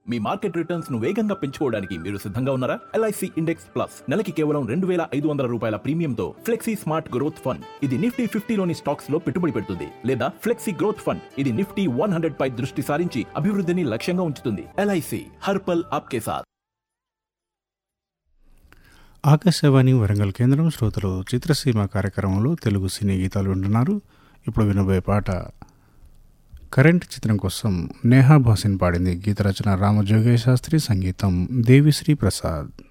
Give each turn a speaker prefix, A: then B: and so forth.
A: మీ market returns ను వేగంగా పెంచుకోవడానికి మీరు సిద్ధంగా ఉన్నారా ఎల్ఐసి ఇండెక్స్ ప్లస్ నెలకి కేవలం రెండు వేల ఐదు వందల రూపాయల ప్రీమియంతో ఫ్లెక్సీ స్మార్ట్ గ్రోత్ ఫండ్ ఇది నిఫ్టీ ఫిఫ్టీలోని స్టాక్స్ లో పెట్టుబడి పెడుతుంది లేదా ఫ్లెక్సీ గ్రోత్ ఫండ్ ఇది నిఫ్టీ వన్ హండ్రెడ్ పై దృష్టి సారించి అభివృద్ధిని లక్ష్యంగా ఉంచుతుంది ఎల్ఐసి హర్పల్ ఆప్కే సాథ్
B: ఆకాశవాణి వరంగల్ కేంద్రం శ్రోతలు చిత్రసీమ కార్యక్రమంలో తెలుగు సినీ గీతాలు వింటున్నారు ఇప్పుడు వినబోయే పాట కరెంట్ చిత్రం కోసం నేహా భాసిన్ పాడింది గీత రచన రామజోగేశ్ శాస్త్రి సంగీతం దేవిశ్రీ ప్రసాద్